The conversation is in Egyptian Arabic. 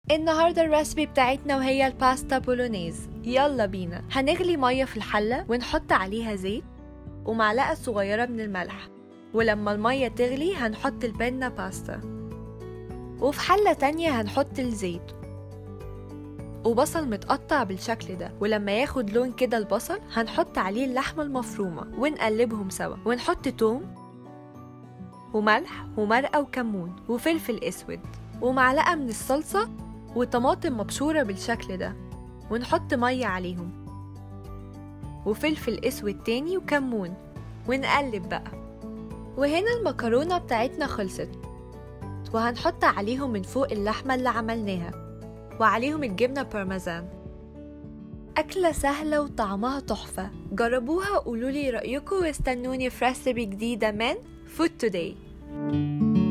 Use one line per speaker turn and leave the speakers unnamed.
النهاردة الريسبي بتاعتنا وهي الباستا بولونيز يلا بينا هنغلي مية في الحلة ونحط عليها زيت ومعلقة صغيرة من الملح ولما المية تغلي هنحط البنة باستا وفي حلة تانية هنحط الزيت وبصل متقطع بالشكل ده ولما ياخد لون كده البصل هنحط عليه اللحمة المفرومة ونقلبهم سوا ونحط توم وملح ومرقة وكمون وفلفل اسود ومعلقة من الصلصة وطماطم مبشورة بالشكل ده ونحط مية عليهم وفلفل اسود تاني وكمون ونقلب بقى وهنا المكرونة بتاعتنا خلصت وهنحط عليهم من فوق اللحمة اللي عملناها وعليهم الجبنة بارميزان أكلة سهلة وطعمها تحفة جربوها وقولولي رأيكم واستنوني في ريسبي جديدة من فود توداي